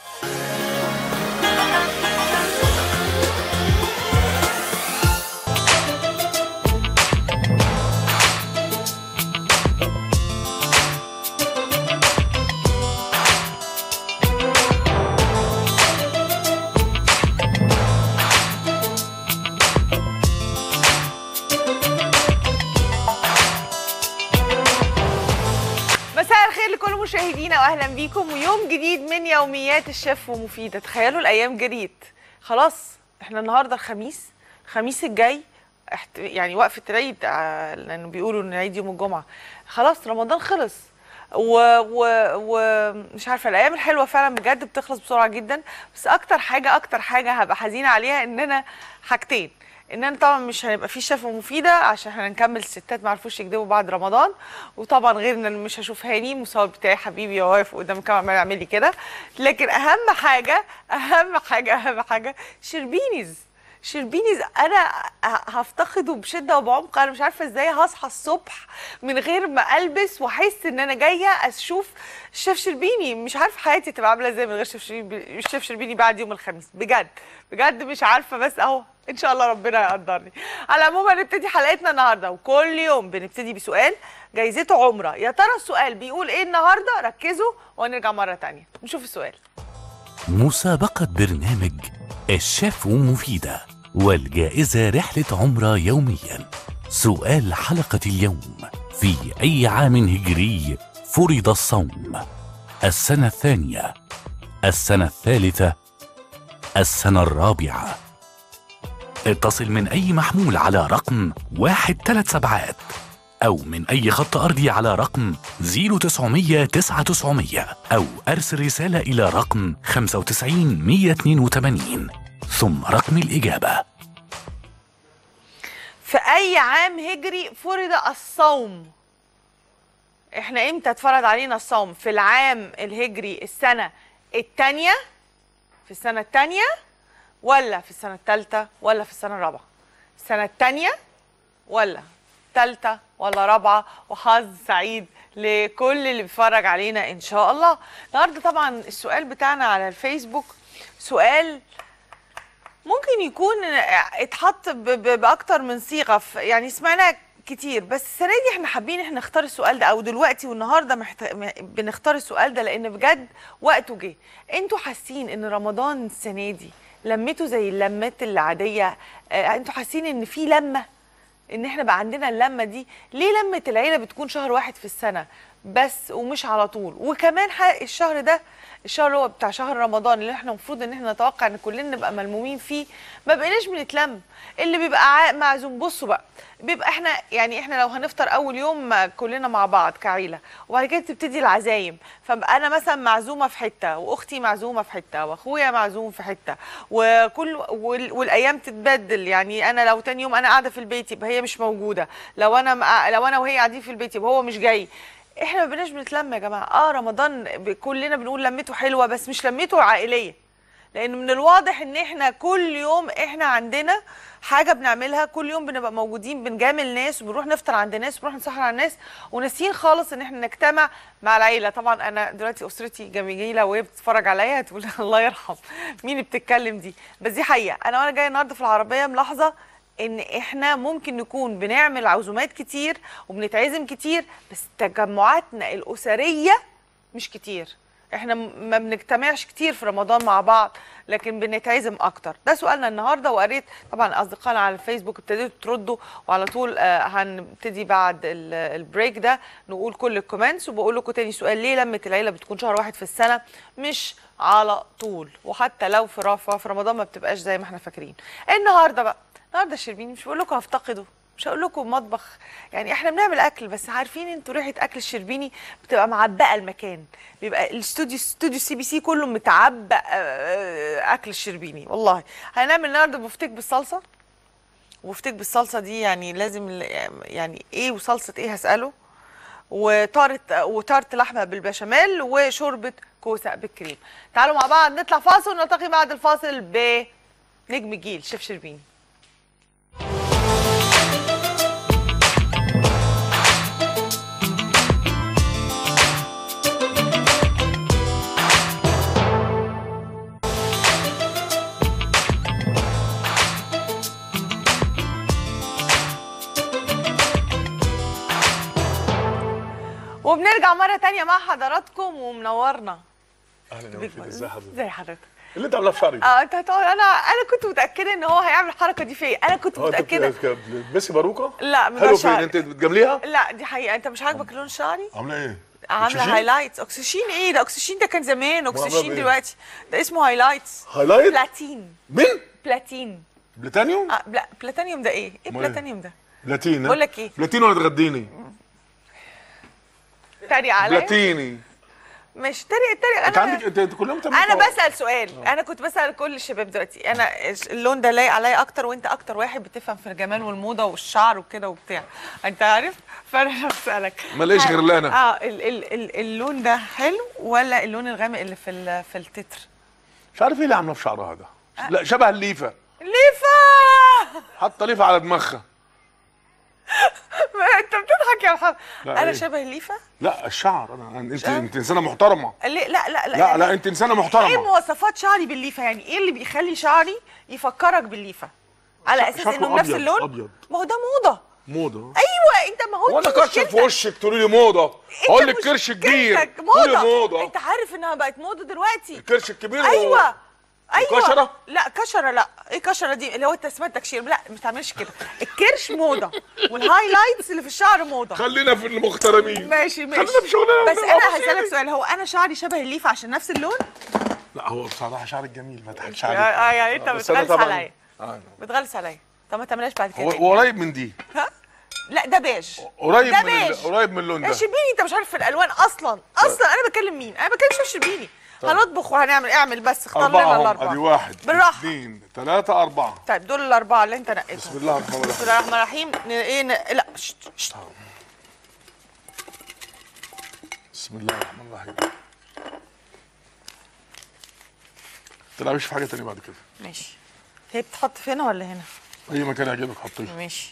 مساء الخير لكل مشاهدينا واهلا بيكم ويوم جديد من يوميات الشيف ومفيده تخيلوا الايام جريت خلاص احنا النهارده الخميس الخميس الجاي احت- يعني وقفه العيد آه، لانه بيقولوا ان العيد يوم الجمعه خلاص رمضان خلص و... و... ومش عارفه الايام الحلوه فعلا بجد بتخلص بسرعه جدا بس اكتر حاجه اكتر حاجه هبقى حزينه عليها ان انا حاجتين ان انا طبعا مش هيبقى في شيف ومفيده عشان احنا هنكمل الستات ما عرفوش يكذبوا بعد رمضان وطبعا غير ان انا مش هشوف هاني المصور بتاعي حبيبي واقف قدام الكاميرا عمال يعمل لي كده لكن اهم حاجه اهم حاجه اهم حاجه شربينيز شربينيز انا ه- هفتقده بشده وبعمق انا مش عارفه ازاي هصحى الصبح من غير ما البس واحس ان انا جايه اشوف الشيف شربيني مش عارفه حياتي تبقى عامله ازاي من غير شيف شربيني الشيف شربيني بعد يوم الخميس بجد بجد مش عارفه بس اهو ان شاء الله ربنا يقدرني على العموم هنبتدي حلقتنا النهارده وكل يوم بنبتدي بسؤال جايزته عمره يا ترى السؤال بيقول ايه النهارده ركزوا ونرجع مره تانية نشوف السؤال مسابقة برنامج الشيف مفيدة والجائزة رحلة عمرة يوميا سؤال حلقة اليوم في أي عام هجري فرض الصوم السنة الثانية السنة الثالثة السنة الرابعة اتصل من أي محمول على رقم واحد ثلاث سبعات أو من أي خط أرضي على رقم 0900 9900 أو أرسل رسالة إلى رقم 95 182 ثم رقم الإجابة في اي عام هجري فرض الصوم احنا امتى اتفرض علينا الصوم في العام الهجري السنه الثانيه في السنه الثانيه ولا في السنه الثالثه ولا في السنه الرابعه السنه الثانيه ولا ثالثه ولا رابعه وحظ سعيد لكل اللي بيتفرج علينا ان شاء الله النهارده طبعا السؤال بتاعنا على الفيسبوك سؤال ممكن يكون اتحط ب- ب- باكتر من صيغه ف- يعني سمعناه كتير بس السنه دي احنا حابين احنا نختار السؤال ده او دلوقتي والنهارده محت... م- بنختار السؤال ده لان بجد وقته جه انتوا حاسين ان رمضان السنه دي لمته زي اللمات العاديه اه انتوا حاسين ان في لمه ان احنا بقى عندنا اللمه دي ليه لمه العيله بتكون شهر واحد في السنه بس ومش على طول وكمان ح- الشهر ده الشهر اللي هو بتاع شهر رمضان اللي احنا المفروض ان احنا نتوقع ان كلنا نبقى ملمومين فيه ما بقيناش بنتلم اللي بيبقى عا- معزوم بصوا بقى بيبقى احنا يعني احنا لو هنفطر اول يوم ما كلنا مع بعض كعيله وبعد كده تبتدي العزايم فبقى انا مثلا معزومه في حته واختي معزومه في حته واخويا معزوم في حته وكل وال- والايام تتبدل يعني انا لو تاني يوم انا قاعده في البيت يبقى هي مش موجوده لو انا مع- لو انا وهي قاعدين في البيت يبقى هو مش جاي احنا ما بقيناش بنتلم يا جماعه اه رمضان ب- كلنا بنقول لمته حلوه بس مش لمته عائليه لان من الواضح ان احنا كل يوم احنا عندنا حاجه بنعملها كل يوم بنبقى موجودين بنجامل ناس وبنروح نفطر عند ناس ونروح نسهر على الناس وناسيين خالص ان احنا نجتمع مع العيله طبعا انا دلوقتي اسرتي جميله وهي بتتفرج عليا هتقول الله يرحم مين اللي بتتكلم دي بس دي حقيقه انا وانا جايه النهارده في العربيه ملاحظه ان احنا ممكن نكون بنعمل عزومات كتير وبنتعزم كتير بس تجمعاتنا الاسريه مش كتير احنا م- ما بنجتمعش كتير في رمضان مع بعض لكن بنتعزم اكتر ده سؤالنا النهارده وقريت طبعا اصدقائنا على الفيسبوك ابتديتوا تردوا وعلى طول آه، هنبتدي بعد ال- البريك ده نقول كل الكومنتس وبقول لكم تاني سؤال ليه لمه العيله بتكون شهر واحد في السنه مش على طول وحتى لو في رفع في رمضان ما بتبقاش زي ما احنا فاكرين النهارده بقى النهارده الشربيني مش بقول لكم هفتقده مش هقول لكم مطبخ يعني احنا بنعمل اكل بس عارفين انتوا ريحه اكل الشربيني بتبقى معبقه المكان بيبقى الاستوديو استوديو سي بي سي كله متعبق آه، اكل الشربيني والله هنعمل النهارده بفتيك بالصلصه وبفتيك بالصلصه دي يعني لازم ال- يعني ايه وصلصه ايه هساله وطارت وطارت لحمه بالبشاميل وشوربه كوسه بالكريم تعالوا مع بعض نطلع فاصل ونلتقي بعد الفاصل بنجم جيل شيف شربيني وبنرجع مره تانية مع حضراتكم ومنورنا اهلا يا وفيد ازي حضرتك زي حضرتك اللي انت عاملاه في شعري ده. اه انت هتقول انا انا كنت متاكده ان هو هيعمل الحركه دي فيا انا كنت هو انت متاكده بت- بتلبسي باروكه لا من حلو غير فين شعر. انت بتجامليها لا دي حقيقه انت مش عاجبك لون شعري عامله ايه عامله أكسجين؟ هايلايتس اكسجين ايه ده اكسجين ده كان زمان عاملة اكسجين بإيه؟ دلوقتي ده اسمه هايلايتس هايلايت بلاتين مين بلاتين بلاتانيوم آه لا بلاتينيوم ده ايه ايه أمال إيه؟ بلاتينيوم ده بلاتين بقول لك إيه؟ بلاتين ولا تغديني تريق عليا بلاتيني مش تريق تريق انت انا عندك انت انت كلهم بتعمل انا كده. بسال سؤال انا كنت بسال كل الشباب دلوقتي انا اللون ده لايق عليا اكتر وانت اكتر واحد بتفهم في الجمال والموضه والشعر وكده وبتاع انت عارف فانا بسالك ماليش غير اللي أنا. اه ال ال ال اللون ده حلو ولا اللون الغامق اللي في ال- في التتر مش عارف ايه اللي عامله في شعرها ده لا شبه الليفه ليفا حاطه ليفه على دماغها انت بتضحك يا محمد لا، انا إيه؟ شبه الليفا لا الشعر انا انت شعر؟ انت انسانه محترمه ليه لا لا لا لا لا انت انسانه ايه محترمه مواصفات شعري بالليفه يعني ايه اللي بيخلي شعري يفكرك بالليفه على اساس شكله انه نفس أبيض، اللون أبيض. ما هو ده موضه موضه ايوه انت ما هو وانا دي كشف مشكلتك. في وشك تقولي لي موضه انت اقول لك مش- كرش كبير كرشك تقولي موضه موضه انت عارف انها بقت موضه دلوقتي الكرش الكبير ايوه ايوه وكشرة؟ لا كشره لا ايه كشره دي اللي هو التسميات تكشير لا ما تعملش كده الكرش موضه والهايلايتس اللي في الشعر موضه خلينا في المحترمين ماشي ماشي خلينا في شغلنا بس انا هسالك سؤال هو انا شعري شبه الليفه عشان نفس اللون لا هو بصراحه شعرك جميل ما تضحكش اه عليك آه، يعني انت بس أنا بتغلس طبعاً- عليا آه. بتغلس عليا طب ما تعملهاش بعد هو كده هو قريب من دي ها لا ده بيج قريب ده من ال- بيج. قريب من اللون يا ده شربيني انت مش عارف في الالوان اصلا اصلا انا بكلم مين انا بكلم شيف شربيني هنطبخ وهنعمل اعمل بس اختار أربعة لنا هم الاربعه ادي واحد بالراحه اثنين ثلاثة أربعة طيب دول الاربعه اللي انت نقيتهم بسم الله الرحمن بسم الرحيم الله الرحمن الرحيم ن- ايه ن... لا شت شت. بسم الله الرحمن الرحيم تلعبيش في حاجة تانية بعد كده ماشي هي بتحط في هنا ولا هنا أي مكان يعجبك حطيه ماشي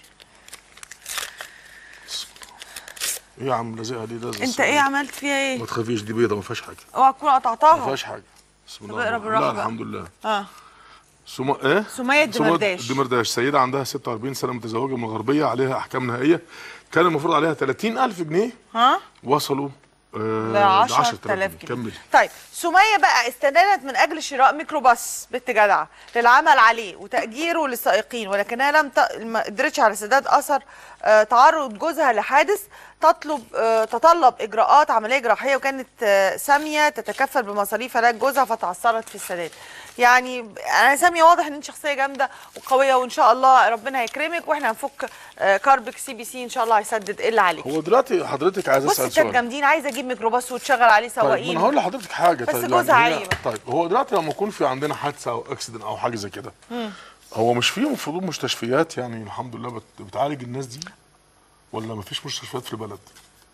إيه يا عم لازقها دي لازقة انت ايه عملت فيها ايه ما تخافيش دي بيضة ما فيهاش حاجة اوعى تكون ما قطعتها فيهاش حاجة بسم الله طب اقرا الرحمن- بالراحة لا بقى. الحمد لله اه سما ايه؟ سمية الدمرداش. الدمرداش سيدة عندها 46 سنة متزوجة من الغربية عليها أحكام نهائية كان المفروض عليها 30000 جنيه ها وصلوا آه ل ل 10000 جنيه جنيه كملي طيب سمية بقى استدانت من أجل شراء ميكروباص بنت جدعة للعمل عليه وتأجيره للسائقين ولكنها لم ت... ما قدرتش على سداد أثر آه تعرض جوزها لحادث تطلب آه تطلب إجراءات عملية جراحية وكانت آه سامية تتكفل بمصاريف علاج جوزها فتعثرت في السداد يعني أنا سامية واضح إن أنت شخصية جامدة وقوية وإن شاء الله ربنا هيكرمك وإحنا هنفك آه كاربك سي بي سي إن شاء الله هيسدد إيه اللي عليك هو دلوقتي حضرتك عايز بص اسال ستات سؤال جامدين عايزه اجيب ميكروباص وتشغل عليه طيب ما سواقين انا هقول لحضرتك حاجه بس طيب جوزها هي- عيب. طيب هو دلوقتي لما يكون في عندنا حادثه او اكسيدنت او حاجه زي كده هو مش في المفروض مستشفيات يعني الحمد لله بت- بتعالج الناس دي ولا ما فيش مستشفيات في البلد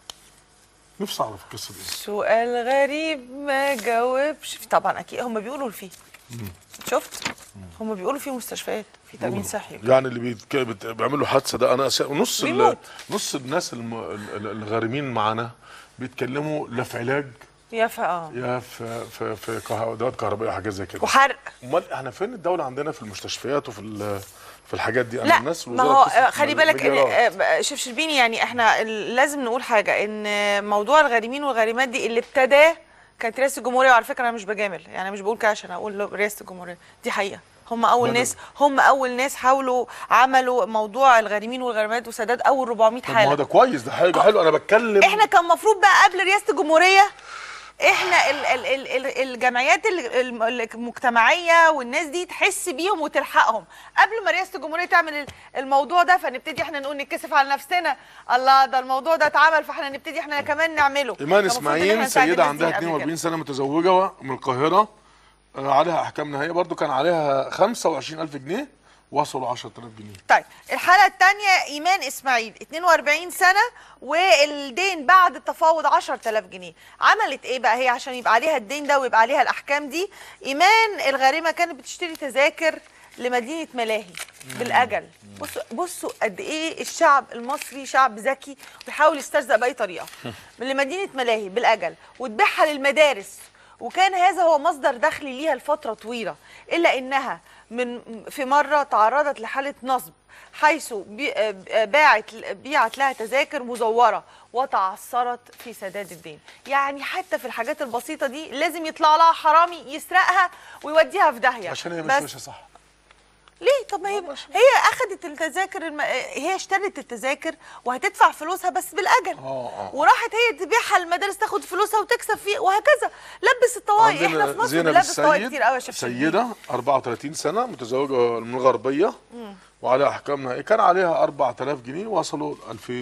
نفسي اعرف القصه دي سؤال غريب ما جاوبش طبعا اكيد هم بيقولوا فيه شفت هم بيقولوا فيه مستشفيات في تامين صحي يعني اللي بيتك... بت... بيعملوا حادثه ده انا أس... نص ال... بيموت. نص الناس الم... ال- ال- الغارمين معانا بيتكلموا لا في علاج يا فا اه يا في في في كه- ادوات كهربائيه وحاجات زي كده وحرق امال احنا فين الدوله عندنا في المستشفيات وفي ال- في الحاجات دي لا الناس ما الوزارة هو بتصرف آه، خلي بالك ان مليارات. آه، شيف شربيني يعني احنا ال- لازم نقول حاجه ان آه، موضوع الغارمين والغارمات دي اللي ابتداه كانت رئاسه الجمهوريه وعلى فكره انا مش بجامل يعني أنا مش بقول كده عشان اقول رئاسه الجمهوريه دي حقيقه هم اول بدأوا. ناس هم اول ناس حاولوا عملوا موضوع الغارمين والغارمات وسداد اول 400 طب ما هو حاله ده كويس ده حاجه حلوه انا بتكلم احنا كان المفروض بقى قبل رئاسه الجمهوريه احنا ال ال ال ال الجمعيات ال- الم- المجتمعيه والناس دي تحس بيهم وتلحقهم قبل ما رئاسه الجمهوريه تعمل ال- الموضوع ده فنبتدي احنا نقول نتكسف على نفسنا الله ده الموضوع ده اتعمل فاحنا نبتدي احنا كمان نعمله ايمان كان المفروض إن إحنا اسماعيل نساعد سيده الناس دي عندها قبل كده. 42 سنه متزوجه من القاهره آه، عليها احكام نهائيه برضو كان عليها 25000 جنيه وصلوا 10000 جنيه طيب الحالة الثانية إيمان إسماعيل 42 سنة والدين بعد التفاوض 10000 جنيه عملت إيه بقى هي عشان يبقى عليها الدين ده ويبقى عليها الأحكام دي إيمان الغارمة كانت بتشتري تذاكر لمدينة ملاهي بالأجل بصوا بصوا قد إيه الشعب المصري شعب ذكي وبيحاول يسترزق بأي طريقة لمدينة ملاهي بالأجل وتبيعها للمدارس وكان هذا هو مصدر دخل ليها لفتره طويله الا انها من في مره تعرضت لحاله نصب حيث بي- آه، باعت بيعت لها تذاكر مزوره وتعثرت في سداد الدين يعني حتى في الحاجات البسيطه دي لازم يطلع لها حرامي يسرقها ويوديها في داهيه عشان هي مش بس ماشيه صح ليه طب ما هي هي اخذت التذاكر الم... هي اشترت التذاكر وهتدفع فلوسها بس بالاجل آه، آه. وراحت هي تبيعها للمدارس تاخد فلوسها وتكسب فيه وهكذا لبس الطواقي احنا في عندنا مصر زينب بنلبس طواقي السيد كتير قوي يا شيخ شربين. سيدة 34 سنة متزوجة من الغربية وعليها أحكام نهائية كان عليها 4000 جنيه وصلوا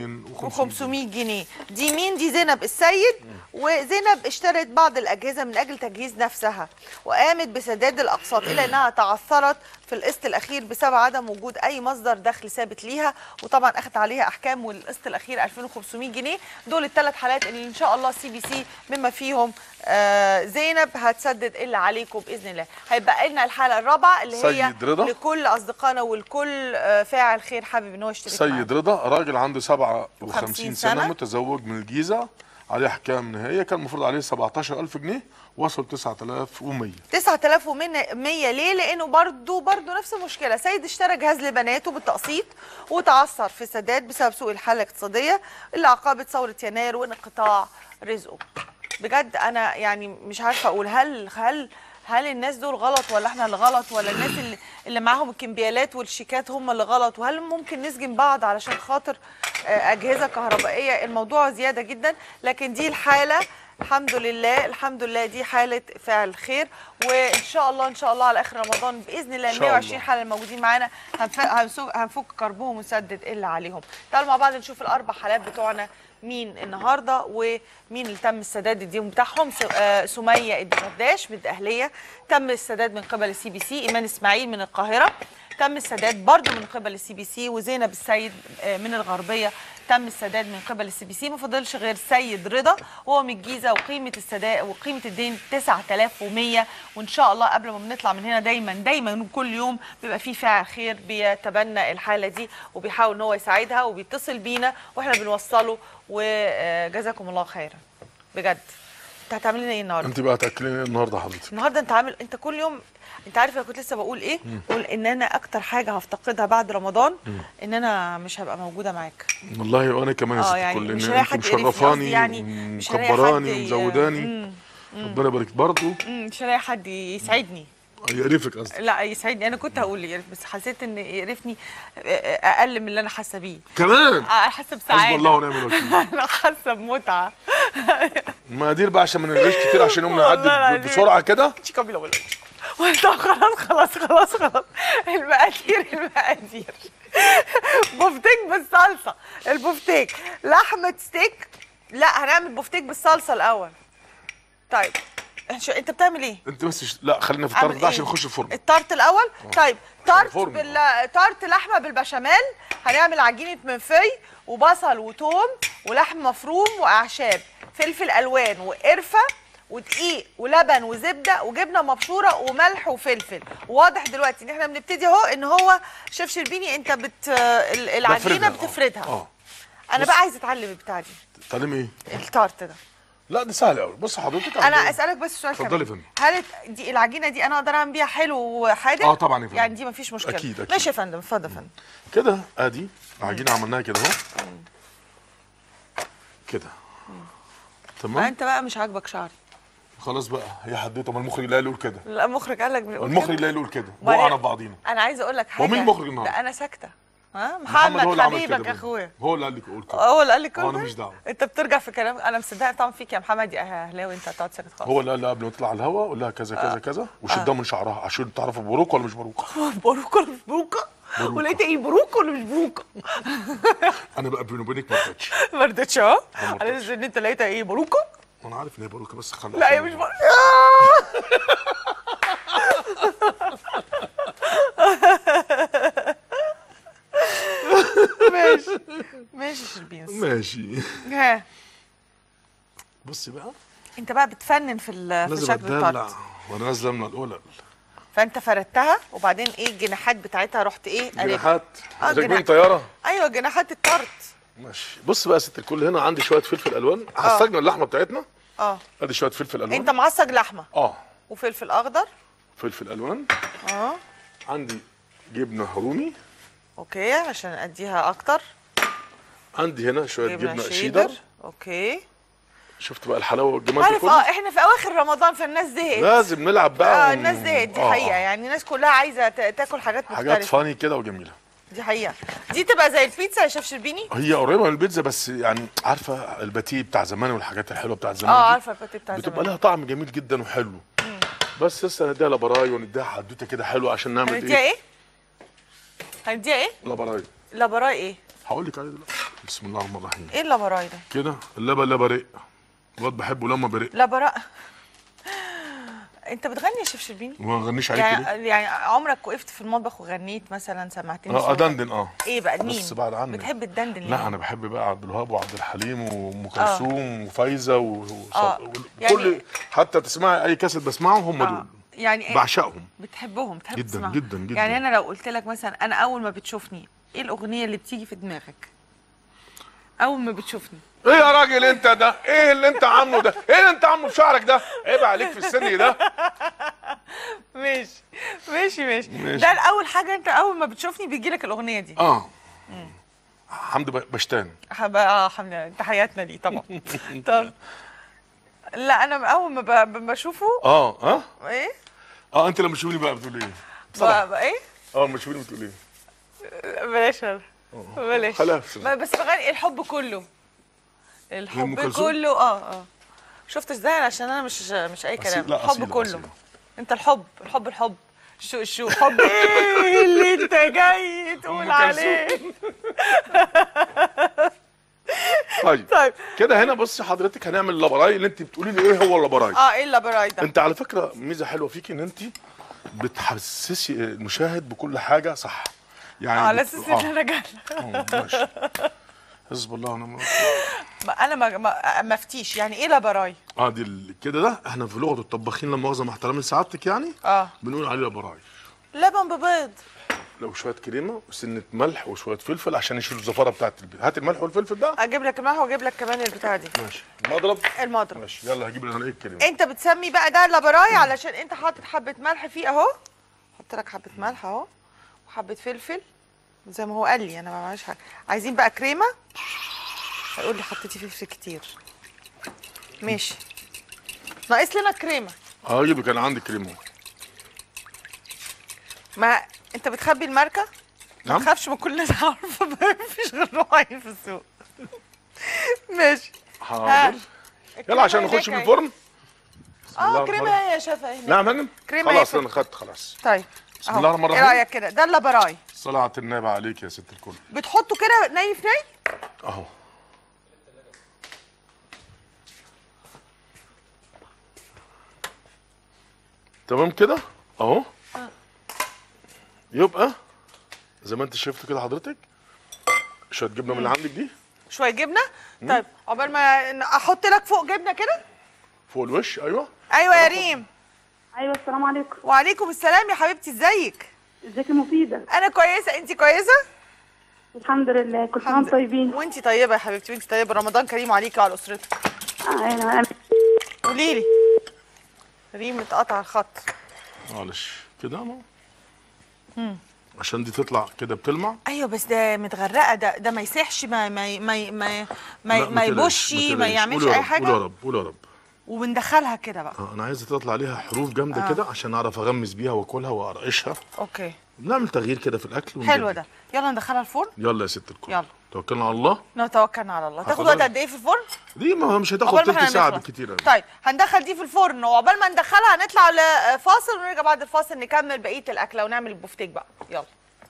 2500 و500 جنيه دي مين دي زينب السيد وزينب اشترت بعض الأجهزة من أجل تجهيز نفسها وقامت بسداد الأقساط إلا أنها تعثرت في القسط الأخير بسبب عدم وجود أي مصدر دخل ثابت ليها وطبعا أخذت عليها أحكام والقسط الأخير 2500 جنيه دول الثلاث حالات اللي إن شاء الله سي بي سي بما فيهم آه زينب هتسدد اللي عليكم بإذن الله هيبقى لنا الحالة الرابعة اللي هي سيد رضا. لكل أصدقائنا والكل آه، فاعل خير حابب إن هو يشترك معانا. سيد رضا راجل عنده 57 50 سنة, سنة. متزوج من الجيزة عليه أحكام نهائية كان المفروض عليه 17000 جنيه وصل 9100 9100 ليه؟ لانه برضه برضه نفس المشكله، سيد اشترى جهاز لبناته بالتقسيط وتعثر في السداد بسبب سوء الحاله الاقتصاديه اللي عقبت ثوره يناير وانقطاع رزقه. بجد انا يعني مش عارفه اقول هل هل هل الناس دول غلط ولا احنا اللي غلط ولا الناس اللي, اللي معاهم الكمبيالات والشيكات هم اللي غلط وهل ممكن نسجن بعض علشان خاطر آه، اجهزه كهربائيه الموضوع زياده جدا لكن دي الحاله الحمد لله الحمد لله دي حاله فعل خير وان شاء الله ان شاء الله على اخر رمضان باذن الله إن ال شاء 120 الله. حاله الموجودين معانا هنف- هنسو- هنفك كربهم ونسدد اللي عليهم تعالوا مع بعض نشوف الاربع حالات بتوعنا مين النهارده ومين اللي تم السداد الديون بتاعهم س- آه، سميه الدرداش من الاهليه تم السداد من قبل السي بي سي ايمان اسماعيل من القاهره تم السداد برضه من قبل السي بي سي وزينب السيد آه، من الغربيه تم السداد من قبل السي بي سي ما فضلش غير سيد رضا وهو من الجيزه وقيمه السداد وقيمه الدين 9100 وان شاء الله قبل ما بنطلع من هنا دايما دايما كل يوم بيبقى في فاعل خير بيتبنى الحاله دي وبيحاول ان هو يساعدها وبيتصل بينا واحنا بنوصله وجزاكم الله خيرا بجد انت هتعمل لنا ايه النهارده؟ أنت بقى تأكلين إيه النهاردة حضرتك النهارده انت عامل انت كل يوم انت عارف انا كنت لسه بقول ايه؟ بقول ان انا اكتر حاجه هفتقدها بعد رمضان ان انا مش هبقى موجوده معاك والله وأنا كمان يا اه ست يعني الكل مش إن هلاقي أنت حد يقرفني، مشرفاني قصدي يعني مش هلاقي حد مكبراني ي- ومزوداني مم. ربنا يبارك برضه مم، مش هلاقي حد يسعدني يقرفك قصدي لا يسعدني انا كنت هقول يقرف بس حسيت ان يقرفني اقل من اللي انا حاسه بيه كمان آه، حاسه بسعاده حسبي الله ونعم الوكيل انا حاسه بمتعه المقادير بقى عشان ما نلغيش كتير عشان يوم والله نعدي العظيم. بسرعة كده تشيكا بلا ولا طب خلاص خلاص خلاص خلاص المقادير المقادير بفتيك بالصلصه البفتيك لحمه ستيك لا هنعمل بفتيك بالصلصه الاول طيب شو انت بتعمل ايه؟ انت بس ش... لا خلينا في أعمل الطرد ده عشان إيه؟ نخش الفرن الطرت الاول طيب طرت الفرن. بال طرت لحمه بالبشاميل هنعمل عجينه منفي وبصل وتوم ولحم مفروم واعشاب فلفل الوان وقرفه ودقيق ولبن وزبده وجبنه مبشوره وملح وفلفل واضح دلوقتي ان احنا بنبتدي اهو ان هو شيف شربيني انت بت ال- العجينه بفردها. بتفردها اه انا بص. بقى عايزه اتعلم البتاع دي تعلمي ايه؟ الطرت ده لا دي سهله قوي بص حضرتك انا عندنا- اسالك بس سؤال اتفضلي كمان يا فندم. هل الت- دي العجينه دي انا اقدر اعمل بيها حلو وحادق اه طبعا يا فندم. يعني دي مفيش مشكله أكيد، أكيد. ماشي يا فندم اتفضل يا فندم كده ادي العجينه عملناها كده اهو كده ما تمام انت بقى مش عاجبك شعري خلاص بقى هي حديته ما المخرج لا يقول كده لا المخرج قال لك بنقول المخرج كده. لا يقول كده وبعدين وقعنا في بعضينا انا عايزه اقول لك حاجه مين المخرج النهارده؟ لا انا ساكته ها محمد هو محمد اللي عمل كده حبيبك بقى. اخويا هو اللي قال لك قول كده هو اللي قال لي كل هو أنا ده؟ ماليش دعوة. انت بترجع في كلام انا مصدقه طبعا فيك يا محمد يا اهلاوي انت هتقعد ساكت خالص هو اللي قال لها قبل ما تطلع على الهوا قول لها كذا كذا كذا وشدها من شعرها عشان تعرفوا بروك ولا مش بروك بروك ولا مش بروكه بروكة. ولقيت ايه بروك ولا مش بروكه انا بقى بيني وبينك ما رضيتش ما رضيتش اه ما على رضيتش. اساس ان انت لقيتها ايه بروكه انا عارف ان هي بروكه بس خلي لا هي مش بروكه ماشي ماشي يا شربينس ماشي ها بصي بقى انت بقى بتفنن في ال- في لازم شكل اتدلع الطرت وانا نازله من الاولى فانت فردتها وبعدين ايه الجناحات بتاعتها رحت ايه قلبها. جناحات آه، راكبين جناح. طياره ايوه جناحات الطرت ماشي بص بقى يا ست الكل هنا عندي شويه فلفل الوان هستجمل اللحمه بتاعتنا اه ادي شويه فلفل الوان انت معصج لحمه اه وفلفل اخضر فلفل الوان اه عندي جبنه رومي اوكي عشان اديها اكتر عندي هنا شويه جبنه, جبنه شيدر شيدر اوكي شفت بقى الحلاوه والجمال ده عارف اه كله احنا في اواخر رمضان فالناس زهقت لازم نلعب بقى اه ون- الناس زهقت دي آه، حقيقه آه. يعني الناس كلها عايزه تا- تاكل حاجات حاجات مختلفه فاني كده وجميله دي حقيقه دي تبقى زي البيتزا يا شيف شربيني هي قريبه من البيتزا بس يعني عارفه الباتيه بتاع زمان والحاجات الحلوه بتاعت زمان اه دي عارفه الباتيه بتاع بتبقى زمان لها طعم جميل جدا وحلو بس لسه نديها لبراي ونديها حدوته كده حلوه عشان نعمل هنديها ايه ايه؟ هنديها ايه؟ لبراي لابراي ايه؟ هقول لك عليه دلوقتي بسم الله الرحمن الرحيم ايه اللابراي ده؟ كده اللبن لبرق الواد بحبه لما برق لابراء انت بتغني يا شيف شربيني؟ وما نغنيش عليك ليه يعني يعني عمرك وقفت في المطبخ وغنيت مثلا سمعتني اه صوتك؟ ادندن اه ايه بقى مين؟ بس بعد عنك. بتحب الدندن ليه؟ لا انا بحب بقى عبد الوهاب وعبد الحليم وام كلثوم وفايزه و... و... آه، و... يعني- كل حتى تسمعي اي كاسيت بسمعهم هم آه. دول يعني إيه؟ بعشقهم بتحبهم بتحب جداً، تسمعهم. جداً، جداً. يعني انا لو قلت لك مثلا انا اول ما بتشوفني ايه الاغنيه اللي بتيجي في دماغك؟ اول ما بتشوفني ايه يا راجل انت ده ايه اللي انت عامله ده ايه اللي انت عامله بشعرك ده عيب عليك في السن ده ماشي ماشي ماشي ماشي. ده الاول حاجه انت اول ما بتشوفني بيجي لك الاغنيه دي اه حمد ب- بشتان حب... اه الحمد لله تحياتنا ليه طبعا طب لا انا اول ما ب... ب- بشوفه اه اه ايه اه انت لما تشوفيني بقى بتقول ايه ب... صراحة. ب... ايه اه لما تشوفيني بتقول ايه بلاش أنا. بلاش خلاص. ب- بس بغني الحب كله أم الحب كلثوم؟ كله اه اه شفت ازاي عشان انا مش مش اي كلام أصيل- لا، الحب أصيلة، كله أصيلة. انت الحب الحب الحب شو شو حب ايه اللي انت جاي تقول أم عليه طيب طيب كده هنا بصي حضرتك هنعمل اللبراي اللي انت بتقولي لي ايه هو اللبراي اه ايه اللابراي ده انت على فكره ميزه حلوه فيك ان انت بتحسسي المشاهد بكل حاجه صح يعني على بت- اساس ان انا جاهله آه، ماشي حزب الله ونعم ما انا ما ما ما افتيش يعني ايه لابراي اه دي ال- كده ده احنا في لغه الطباخين لما مؤاخذه مع احترامي لسعادتك يعني اه بنقول عليه لبراي لبن ببيض لو شويه كريمه وسنه ملح وشويه فلفل عشان يشيلوا الزفاره بتاعت البيت هات الملح والفلفل ده اجيب لك الملح واجيب لك كمان البتاعه دي ماشي مضرب المضرب ماشي يلا هجيب لنا ايه الكريمه انت بتسمي بقى ده لابراي علشان انت حاطط حبه ملح فيه اهو حط لك حبه ملح اهو وحبه فلفل زي ما هو قال لي انا ما بعملش حاجه عايزين بقى كريمه هيقول لي حطيتي فلفل كتير ماشي ناقص لنا كريمه اه اجيب كان عندي كريمه ما انت بتخبي الماركه ما نعم. تخافش ما كل الناس عارفه ما فيش غير نوعين في السوق ماشي حاضر يلا عشان الكريمة نخش في هناك الفرن بسم الله اه الرحمن كريمه الرحيم. يا شفا هنا نعم يا فندم كريمة خلاص يا انا خدت خلاص طيب بسم أهو. الله الرحمن ايه الرحيم. رايك كده ده اللابراي صلاة النبي عليك يا ست الكل بتحطه كده ني في ني اهو تمام كده اهو يبقى زي ما انت شفت كده حضرتك شويه جبنه من اللي عندك دي شويه جبنه طيب عقبال ما ن- احط لك فوق جبنه كده فوق الوش ايوه ايوه يا ريم ايوه السلام عليكم وعليكم السلام يا حبيبتي ازيك ازيك يا مفيده انا كويسه انت كويسه الحمد لله كل سنه وانتم طيبين وانت طيبه يا حبيبتي وانت طيبه رمضان كريم عليكي وعلى اسرتك انا قولي لي ريم اتقطع الخط معلش كده اهو عشان دي تطلع كده بتلمع ايوه بس ده متغرقه ده ده ما يسيحش ما ما ما ما ما, لا، ما تقلقش، يبوشي ما تقلقش. يعملش قولي يا اي رب، قولي يا حاجه رب قولي يا رب وبندخلها كده بقى اه انا عايزه تطلع عليها حروف جامده كده عشان اعرف اغمس بيها واكلها وارقشها اوكي بنعمل تغيير كده في الاكل حلو ونجرب. ده يلا ندخلها الفرن يلا يا ست الكل يلا. توكلنا على الله نتوكلنا على الله تاخد هاخد وقت بالك. قد ايه في الفرن دي ما مش هتاخد عقبال ما تلت احنا ساعه نخلص. بالكتير أوي. طيب هندخل دي في الفرن وعقبال ما ندخلها هنطلع لفاصل ونرجع بعد الفاصل نكمل بقيه الاكله ونعمل البفتيك بقى يلا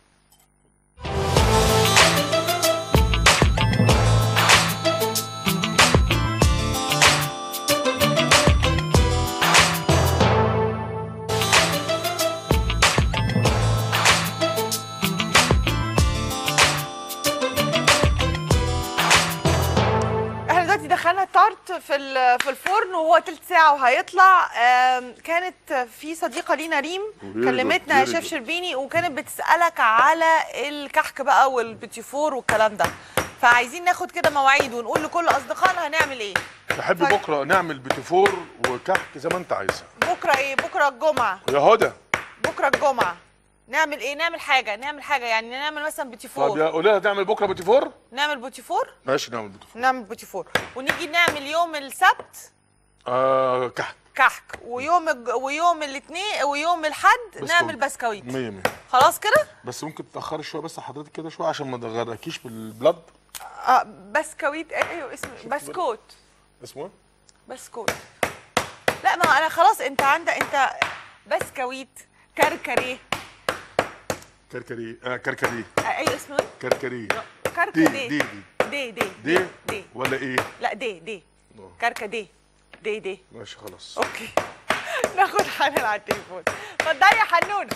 احنا دلوقتي دخلنا التارت في ال- في الفرن وهو تلت ساعه وهيطلع آم، كانت في صديقه لينا ريم Very good, كلمتنا يا very شيف good. شربيني وكانت بتسالك على الكحك بقى والبيتي فور والكلام ده فعايزين ناخد كده مواعيد ونقول لكل اصدقائنا هنعمل ايه تحب طيب. بكره نعمل بتيفور وكحك زي ما انت عايزها بكره ايه بكره الجمعه يا هدى بكره الجمعه نعمل ايه نعمل حاجه نعمل حاجه يعني نعمل مثلا طب بوتيفور يا قولي لها تعمل بكره بتيفور نعمل بوتيفور ماشي نعمل بتيفور نعمل بوتيفور ونيجي نعمل يوم السبت آه كحك كحك ويوم الج... ويوم الاثنين ويوم الاحد نعمل بسكويت 100 100 خلاص كده بس ممكن تاخري شويه بس حضرتك كده شويه عشان ما تغرقكيش بالبلد اه بسكويت ايوه اسمه بسكوت اسمه ايه؟ بسكوت لا ما انا خلاص انت عندك انت بسكويت كركري كركري آه كركري آه، ايوه اسمه ايه كركري كركدي دي دي دي دي دي دي دي ولا ايه؟ لا دي دي آه. كركدي دي دي ماشي خلاص اوكي ناخد حنان على التليفون اتفضلي يا حنونه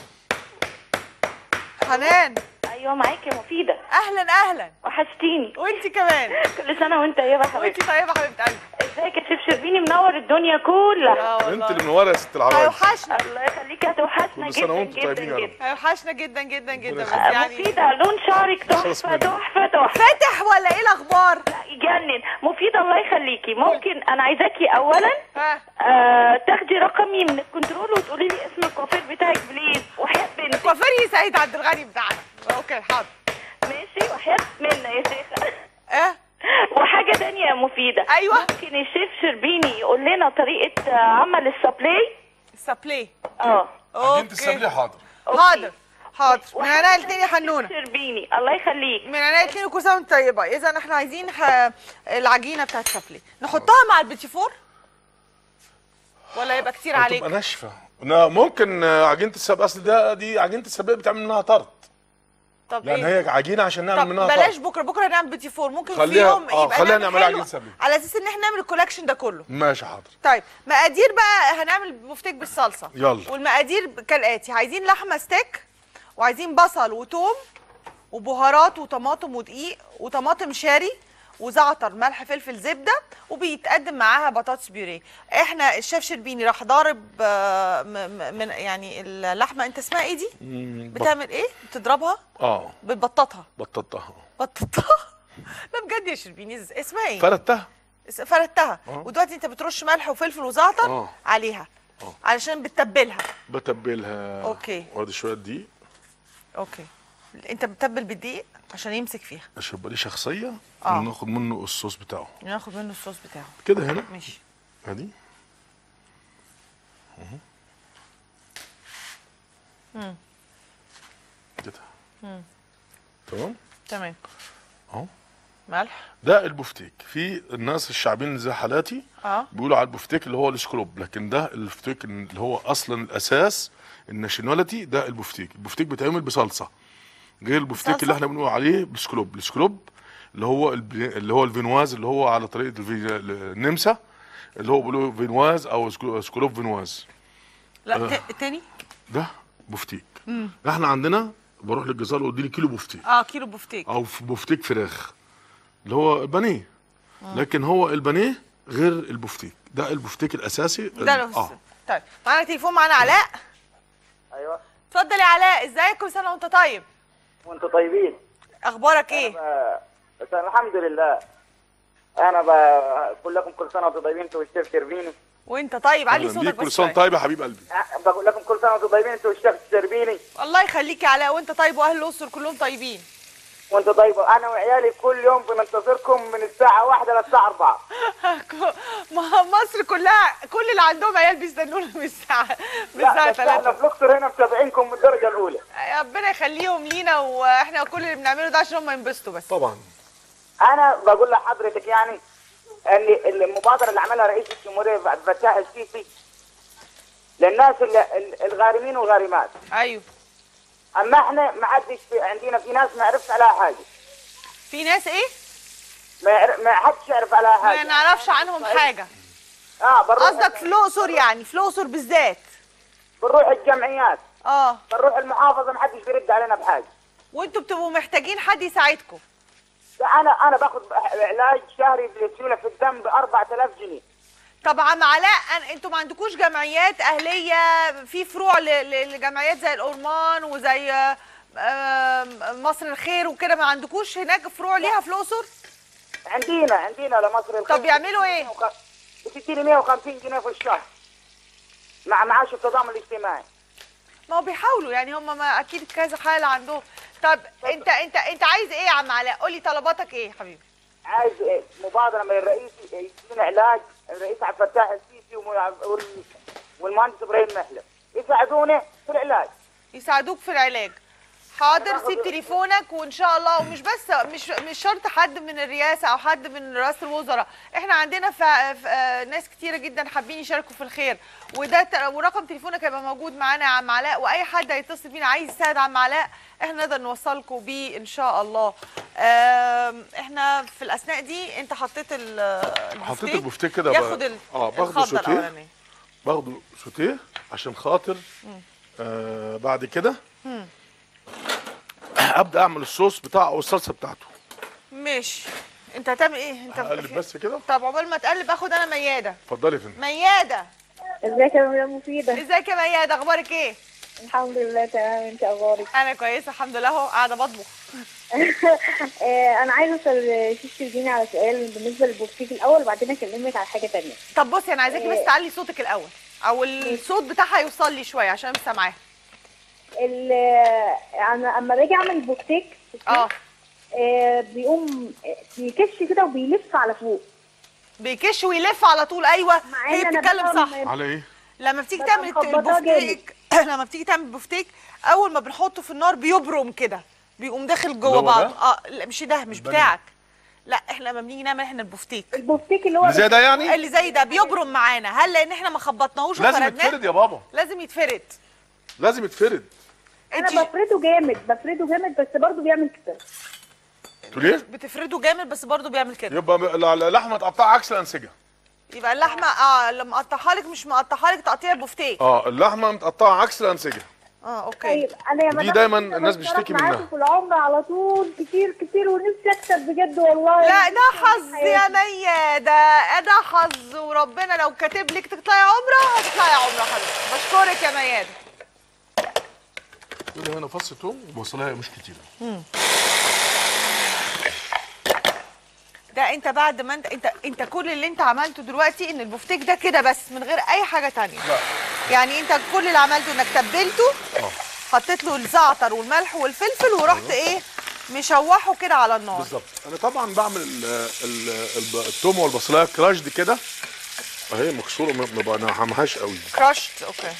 حنان ايوه معاكي يا مفيده اهلا اهلا وحشتيني وانت كمان كل سنه وانت طيبه يا حبيبتي وانت طيبه حبيبه قلبي ازيك يا شيف شربيني منور الدنيا كلها اه انت والله اللي منوره يا ست العرايس هيوحشنا الله يخليكي هتوحشنا كل سنة جدا وانتم جدا طيبين يا رب. جدا هيوحشنا جدا جدا جدا بس يخليك. يعني مفيده لون شعرك خلاص تحفه مني. تحفه تحفه فاتح ولا ايه الاخبار لا يجنن مفيده الله يخليكي ممكن انا عايزاكي اولا ها آه تاخدي رقمي من الكنترول وتقولي لي اسم الكوافير بتاعك بليز وحياه بنتي كوافيري سعيد عبد الغني بتاعنا اوكي حاضر ماشي وحياه منا يا شيخه اه وحاجه تانية يا مفيده أيوة. ممكن الشيف شربيني يقول لنا طريقه آه، عمل السابلاي سابلي اه عجينه السبليه حاضر حاضر حاضر من عينيا الاثنين يا حنونه شربيني الله يخليك من عينيا الاثنين وكل سنه وانت طيبه اذا احنا عايزين ح... العجينه بتاعت سابلي نحطها مع البيتيفور ولا يبقى كتير عليك تبقى ناشفه لا، ممكن آه، عجينه السبليه اصل ده دي عجينه السبليه بتعمل منها طرد طب يعني ايه هي عجينه عشان نعمل طب منها بلاش طرد بكره بكره نعمل بيتيفور ممكن في خليها- يوم آه، يبقى خليها نعمل نعملها حلو عجينة سابلي. على اساس ان احنا نعمل الكولكشن ده كله ماشي حاضر طيب مقادير بقى هنعمل بفتيك بالصلصه يلا. والمقادير كالاتي عايزين لحمه ستيك وعايزين بصل وتوم وبهارات وطماطم ودقيق وطماطم شاري وزعتر ملح فلفل زبده وبيتقدم معاها بطاطس بيوريه احنا الشيف شربيني راح ضارب آه، م- م- من يعني اللحمه انت اسمها ايه دي بتعمل ايه بتضربها اه بتبططها بططتها بططها لا بجد يا شربيني إز- اسمها ايه فردتها س- فردتها آه. ودلوقتي انت بترش ملح وفلفل وزعتر آه. عليها آه. علشان بتتبلها بتبلها أوكي. وادي شويه دقيق اوكي انت بتتبل بالدقيق عشان يمسك فيها عشان يبقى ليه شخصيه آه. ناخد منه الصوص بتاعه ناخد منه الصوص بتاعه كده هنا ماشي ادي اهو. كده تمام تمام اهو ملح ده البفتيك في الناس الشعبيين زي حالاتي اه بيقولوا على البفتيك اللي هو السكروب لكن ده البفتيك اللي هو اصلا الاساس الناشوناليتي ده البفتيك البفتيك بيتعمل بصلصه غير البفتيك صلصة؟ اللي احنا بنقول عليه بسكروب السكروب اللي هو الب- اللي هو الفينواز اللي هو على طريقه الفي- النمسا اللي هو بيقولوا فينواز او سكرو- سكروب فينواز لا آه. ت- تاني ده بفتيك احنا عندنا بروح للجزار واديني كيلو بفتيك اه كيلو بفتيك او في بفتيك فراخ اللي هو بانيه لكن هو البانيه غير البفتيك ده البفتيك الاساسي ده ال- لو اه طيب معانا تليفون معانا علاء ايوه اتفضل يا علاء ازيك كل سنه وانت طيب وانتم طيبين اخبارك ايه آه، بس أنا الحمد لله انا بقول لكم كل سنه وانتم طيبين انتوا والشيف شربيني وانت طيب علي أهلاً صوتك بيك، كل بس سنه شوية. طيب يا حبيب قلبي آه، بقول لكم كل سنه وانتم طيبين انتوا والشيف شربيني الله يخليك يا علاء وانت طيب واهل الاقصر كلهم طيبين وانتم طيبه انا وعيالي كل يوم بننتظركم من الساعه واحدة للساعه 4 ما مصر كلها كل اللي عندهم عيال بيستنونا من الساعه من الساعه لا بس احنا 3 في الاقصر هنا متابعينكم من الدرجه الاولى ربنا يخليهم لينا واحنا كل اللي بنعمله ده عشان هم ينبسطوا بس طبعا انا بقول لحضرتك يعني ان المبادره اللي عملها رئيس الجمهوريه عبد الفتاح السيسي للناس اللي- الغارمين والغارمات ايوه اما احنا ما حدش في عندنا في ناس ما يعرفش عليها حاجه في ناس ايه ما يعرف ما حدش يعرف عليها ما حاجه نعرفش عنهم حاجه اه بنروح قصدك في الاقصر يعني في الاقصر بالذات بنروح الجمعيات اه بنروح المحافظه ما حدش بيرد علينا بحاجه وانتوا بتبقوا محتاجين حد يساعدكم ده انا انا باخد علاج شهري للسيوله في الدم ب 4000 جنيه طب عم علاء أن- انتوا ما عندكوش جمعيات اهليه في فروع ل- ل- لجمعيات زي الأورمان وزي آم، مصر الخير وكده ما عندكوش هناك فروع ليها في الاقصر عندنا عندنا لمصر الخير طب يعملوا ايه؟ بتديني 150 جنيه في الشهر مع معاش التضامن الاجتماعي ما هو بيحاولوا يعني هم ما اكيد كذا حاله عندهم طب انت انت انت عايز ايه يا عم علاء قولي طلباتك ايه يا حبيبي عايز مبادره من الرئيس يدينا علاج الرئيس عبد الفتاح السيسي وم- وال- والمهندس ابراهيم محلب يساعدونا في العلاج يساعدوك في العلاج حاضر سيب تليفونك وان شاء الله ومش بس مش مش شرط حد من الرئاسه او حد من رئاسه الوزراء احنا عندنا ف... ف... آه، ناس كتيره جدا حابين يشاركوا في الخير وده ت... ورقم تليفونك هيبقى موجود معانا يا عم علاء واي حد هيتصل بينا عايز يساعد عم علاء احنا نقدر نوصلكم بيه ان شاء الله آم، احنا في الاثناء دي انت حطيت ال حطيت البفتيك كده بقى- ياخد ال... اه باخده الخضة سوتيه الأولانية. باخده سوتيه عشان خاطر آه بعد كده ابدا اعمل الصوص بتاعه او الصلصه بتاعته ماشي انت هتعمل ايه انت هقلب بس كده طب عقبال ما تقلب اخد انا مياده اتفضلي يا فندم مياده ازيك يا مدام مفيدة ازيك يا مياده اخبارك ايه الحمد لله تمام انت اخبارك انا كويسه الحمد لله اهو قاعده بطبخ آه، انا عايزه اسال شيف شربيني على سؤال بالنسبه للبوفتيك الاول وبعدين اكلمك على حاجه تانية طب بصي انا عايزاكي بس تعلي صوتك الاول او الصوت بتاعها يوصل لي شويه عشان مش سامعاها ال- انا اما باجي اعمل البوفتيك اه آه، بيقوم بيكش كده وبيلف على فوق بيكش ويلف على طول ايوه مع هي ان انا بتتكلم بفهم صح على ايه لما بتيجي ببقى تعمل مخبطاه البفتيك لما بتيجي تعمل بفتيك اول ما بنحطه في النار بيبرم كده بيقوم داخل اللي جوه هو بعض ده؟ اه لا مش ده مش البانيه. بتاعك لا احنا لما بنيجي نعمل احنا البفتيك البوفتيك اللي هو اللي زي ده يعني اللي زي ده بيبرم معانا هل لان احنا ما خبطناهوش لازم وفردناه يتفرد يا بابا لازم يتفرد لازم يتفرد انا انت بفرده جامد بفرده جامد بس برضه بيعمل كده تقول ايه بتفرده جامد بس برضه بيعمل كده يبقى م- اللحمه متقطعه عكس الانسجه يبقى اللحمه اه لما اقطعها لك مش مقطعها لك تقطيع بفتيك اه اللحمه متقطعه عكس الانسجه اه اوكي طيب انا يا دي مدام دايماً مفيدة الناس بشترك بتشتكي معاكم منها. في العمر على طول كتير كتير ونفسي اكسب بجد والله لا ده حظ يا ميادة ده حظ وربنا لو كاتب لك تطلعي عمره هتطلعي عمره حضرتك بشكرك يا ميادة تقول لي هنا فص توم وبصلايه مش كتير ده انت بعد ما انت انت انت كل اللي انت عملته دلوقتي ان البفتيك ده كده بس من غير اي حاجه تانية لا يعني انت كل اللي عملته انك تبلته اه حطيت له الزعتر والملح والفلفل ورحت ايه مشوحه كده على النار بالظبط انا طبعا بعمل ال ال ال التوم والبصلايه كراشد كده اهي مكسوره ما ما بنعمهاش قوي كراشت اوكي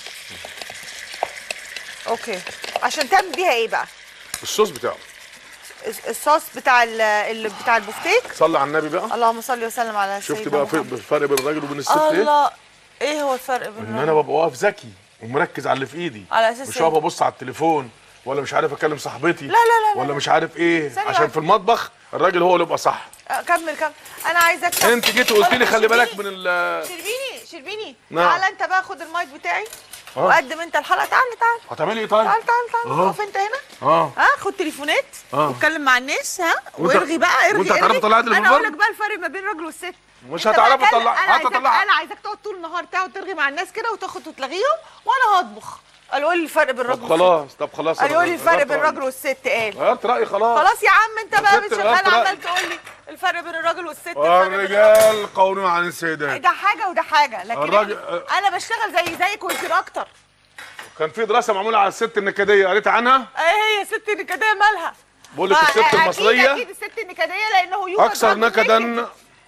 اوكي عشان تعمل بيها ايه بقى الصوص بتاعه الص- الصوص بتاع ال ال- بتاع البفتيك صلي على النبي بقى اللهم صل وسلم على شفت سيدنا بقى في- محمد. الفرق بين الراجل وبين الست ايه الله ايه هو الفرق بين ان انا ببقى واقف ذكي ومركز على اللي في ايدي على أساس مش إيه؟ واقف ابص على التليفون ولا مش عارف اكلم صاحبتي لا، لا، لا، لا. ولا مش عارف ايه ثانية عشان واحدة. في المطبخ الراجل هو اللي يبقى صح آه، كمل كمل انا عايزاك انت جيت وقلت لي خلي بالك من شربيني ال شربيني شربيني نعم. تعالى انت بقى خد المايك بتاعي آه. وقدم انت الحلقه تعالى تعالى هتعملي ايه طيب؟ تعالى تعالى تعالى أهو. اقف انت هنا اه ها خد تليفونات آه. واتكلم مع الناس ها وأنت- وارغي بقى ارغي وأنت هتعرف ارغي. تطلعي اللي في انا اقول لك الفرن؟ بقى الفرق ما بين الراجل والست مش انت بقى هتعرفي كلم- تطلعي انا عايزاك هتطلعي انا عايزاك تقعد طول النهار تقعد ترغي مع الناس كده وتاخد وتلغيهم وانا هطبخ قالوا لي الفرق بين الراجل طب والست خلاص طب خلاص قالوا لي أنا الفرق غيرت بين رأيي. الراجل والست قال غيرت رايي خلاص خلاص يا عم انت بقى ست مش غيرت شغال رأيي. عمال تقول لي الفرق بين الراجل والست الفرق بين الراجل الرجال قوانين عن السيدات ده حاجه وده حاجه لكن الراجل- احنا- انا بشتغل زي زيك ويمكن اكتر كان في دراسه معموله على الست النكديه قريت عنها ايه هي الست النكديه مالها بقول لك ما- الست أكيد- المصريه اكيد الست النكديه لانه يوجد اكثر راجل نكدا نكد.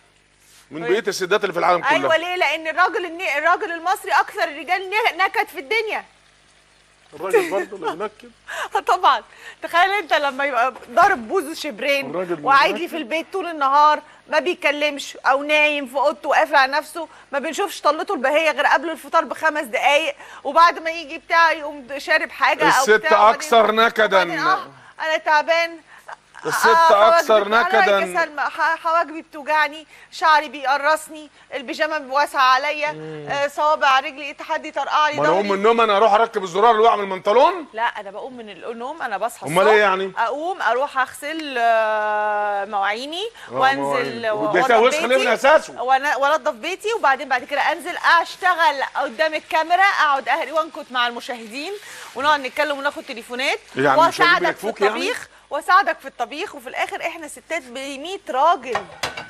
من بقيه السيدات اللي في العالم ايوه كلها ليه لان الراجل الني... الراجل المصري اكثر الرجال ن- نكد في الدنيا الراجل برضه اللي بينكد طبعا تخيل انت لما يبقى ضارب بوزه شبرين الراجل وقاعد لي بينكد. في البيت طول النهار ما بيتكلمش او نايم في اوضته وقافل على نفسه ما بنشوفش طلته البهيه غير قبل الفطار بخمس دقايق وبعد ما يجي بتاع يقوم شارب حاجه او الست بتاع وبعدين- أكثر نكداً. وبعدين اه انا تعبان الست حواجبي- أكثر أنا رايك نكداً. يا سلمى ح- حواجبي بتوجعني شعري بيقرصني البيجامه واسعه عليا آه، صوابع رجلي حد يطرقع لي ما انا اقوم من ضهري النوم انا اروح اركب الزرار اللي وقع من البنطلون لا انا بقوم من النوم انا بصحى أمال الصبح إيه يعني؟ اقوم اروح اغسل آه، مواعيني وانزل مواعين. و- وده وأنضف وسخ ليه من بيتي، أساسه؟ وأنا- وانضف بيتي وبعدين بعد كده انزل اشتغل قدام الكاميرا اقعد اهري وانكت مع المشاهدين ونقعد نتكلم وناخد تليفونات يعني المشاهدين واساعدك في بيكفوك يعني؟ الطبيخ واساعدك في الطبيخ وفي الاخر احنا ستات ب 100 راجل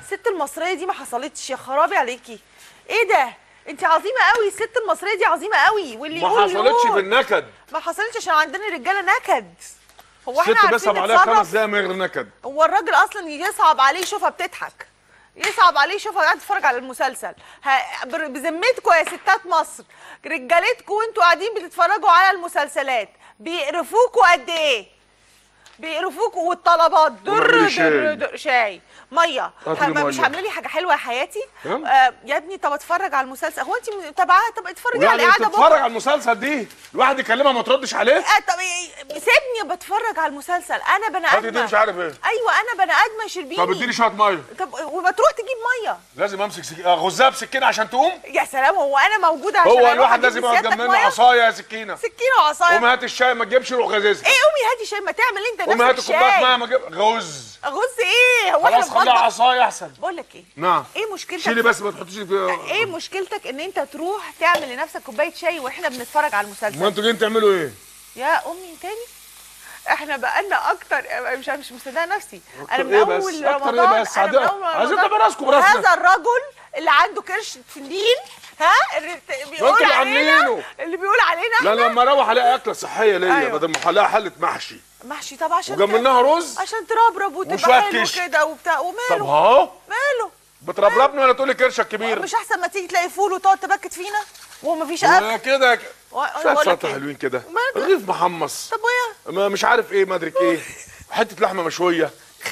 الست المصريه دي ما حصلتش يا خرابي عليكي ايه ده انت عظيمه قوي الست المصريه دي عظيمه قوي واللي ما يقول حصلتش يقول. بالنكد ما حصلتش عشان عندنا رجاله نكد هو احنا ست عارفين بيصعب عليها نتصرف؟ خمس دقايق من غير نكد هو الراجل اصلا يصعب عليه يشوفها بتضحك يصعب عليه يشوفها قاعده تتفرج على المسلسل ه- بر- بذمتكم يا ستات مصر رجالتكم وانتوا قاعدين بتتفرجوا على المسلسلات بيقرفوكوا قد ايه بيقرفوكوا والطلبات در ونعملي در شاي. در شاي ميه هاتي لي ه- مش مية. عامله لي حاجه حلوه يا حياتي ها؟ آه يا ابني طب اتفرج على المسلسل هو انت متابعاه طب اتفرجي على يعني القعده تتفرج بكره على المسلسل دي الواحد يكلمها ما تردش عليه آه طب إيه- سيبني بتفرج على المسلسل انا بني هاتي دي ادمه مش عارف ايه ايوه انا بني ادمه شربيني طب اديني شويه ميه طب وما تروح تجيب ميه لازم امسك سكينه غزها بسكينه عشان تقوم يا سلام هو انا موجوده عشان هو أروح الواحد أجيب لازم يقعد لسيادتك جنبنا مية؟ عصايه يا سكينه سكينه وعصايه قومي هات الشاي ما تجيبش روح غزازه ايه قومي هاتي شاي ما تعمل انت قومي هات نفسك كوبايه ميه شاي ما تجيب غز غز ايه هو احنا خلاص في خليها مطبخ عصايه احسن بقول لك ايه نعم ايه مشكلتك شيلي بس ما تحطيش في ايه مشكلتك ان انت تروح تعمل لنفسك كوبايه شاي واحنا بنتفرج على ما المسلسل انتوا جايين تعملوا ايه؟ يا امي تاني احنا بقالنا اكتر مش مش مصدقه نفسي انا أكتر من إيه اول بس؟ أكتر إيه رمضان بس؟ انا من عادي- اول عايزين رمضان نبقى راسكم براسنا. هذا الرجل اللي عنده كرش تنين ها اللي بت- بيقول انتوا اللي علينا عاملينه. اللي بيقول علينا لا احنا لما اروح الاقي اكله صحيه ليا أيوة. بدل ما اخليها حله محشي محشي طب عشان وجنب ت- منها رز عشان تربرب وشوية وتبقى حلو كش. كده وبتاع طب وماله اهو ماله بتربربني ولا تقولي كرشك كبير مش احسن ما تيجي تلاقي فول وتقعد تبكت فينا ومفيش اكل آه، كده و- شويه بقول لك سلطه إيه؟ حلوين كده ماله؟ رغيف محمص طب ويا ما مش عارف ايه ما ادري ايه حته لحمه مشويه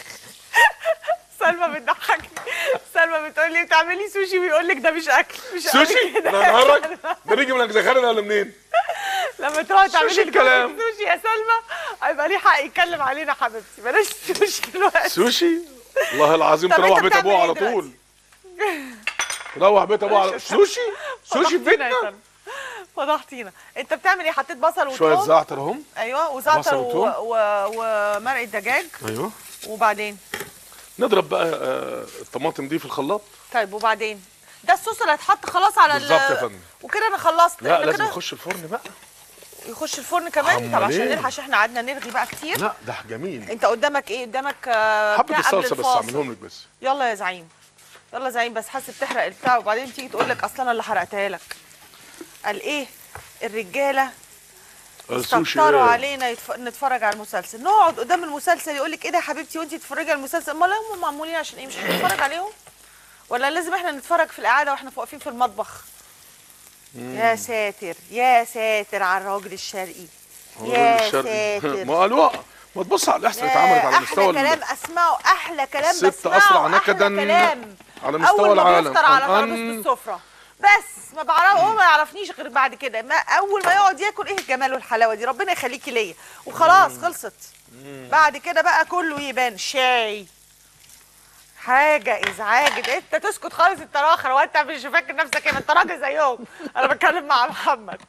سلمى بتضحكني سلمى بتقول لي بتعملي سوشي ويقول لك ده مش اكل مش أكل سوشي كده. ده نهارك ده بيجي من الزخارف ولا منين لما تروحي تعملي سوشي الكلام. الكلام سوشي يا سلمى هيبقى ليه حق يتكلم علينا حبيبتي بلاش سوشي دلوقتي سوشي والله العظيم طب تروح أنت بيت ابوها بتعمل على إيه دلوقتي؟ طول تروح بيت ابوها على سوشي سوشي في فضحتينا يا بيتنا سلمى. فضحتينا انت بتعمل ايه حطيت بصل وثوم شويه زعتر اهم ايوه وزعتر بصل و... وثوم. و... ومرقه دجاج ايوه وبعدين نضرب بقى آه، الطماطم دي في الخلاط طيب وبعدين ده الصوص اللي هيتحط خلاص على ال- بالظبط يا فندم. وكده انا خلصت لا إحنا لازم كده يخش الفرن بقى يخش الفرن كمان أمال طب عشان إيه؟ نلحق عشان احنا قعدنا نرغي بقى كتير لا ده جميل انت قدامك ايه قدامك آه، حبه بتاع قبل الصلصه بس الفاصل. اعملهم لك بس يلا يا زعيم يلا يا زعيم بس حاسب تحرق البتاع وبعدين تيجي تقول لك اصل انا اللي حرقتها لك قال ايه الرجاله السوشي استكتروا إيه؟ علينا يتف... نتفرج على المسلسل نقعد قدام المسلسل يقول لك ايه ده يا حبيبتي وانت تتفرجي على المسلسل امال هم معمولين عشان ايه مش هنتفرج عليهم ولا لازم احنا نتفرج في القعده واحنا واقفين في المطبخ يا ساتر يا ساتر على الراجل الشرقي يا الراجل الشرقي. ساتر ما قالوا ما تبص على الاحسن اتعملت على احلى مستوى كلام ال- اسمعه احلى كلام الست بسمعه أسرع أحلى نكداً كلام على مستوى اول ما العالم. بيفطر على أن- ترابيزه السفره بس ما بعرف هو ما يعرفنيش غير بعد كده ما اول ما يقعد ياكل ايه الجمال والحلاوه دي ربنا يخليكي ليا وخلاص خلصت بعد كده بقى كله يبان شاي حاجة ازعاج ده انت تسكت خالص انت راخر وانت مش فاكر نفسك ايه ما انت راجل زيهم انا بتكلم مع محمد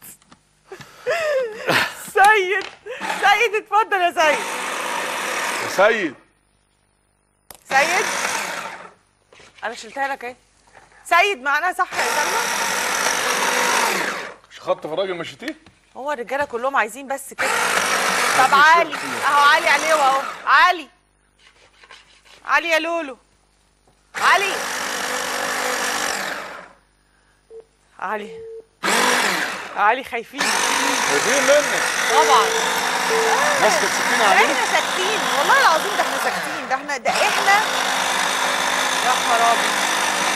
سيد سيد اتفضل يا سيد يا سيد سيد انا شلتها لك اهي سيد معناها صح يا سلمى مش خط في الراجل مشيتيه هو الرجاله كلهم عايزين بس كده طب علي اهو علي عليه اهو علي علي يا لولو علي علي علي خايفين خايفين منك طبعا ماسكه السكينه علينا احنا ساكتين والله العظيم ده احنا ساكتين ده احنا ده احنا يا خرابي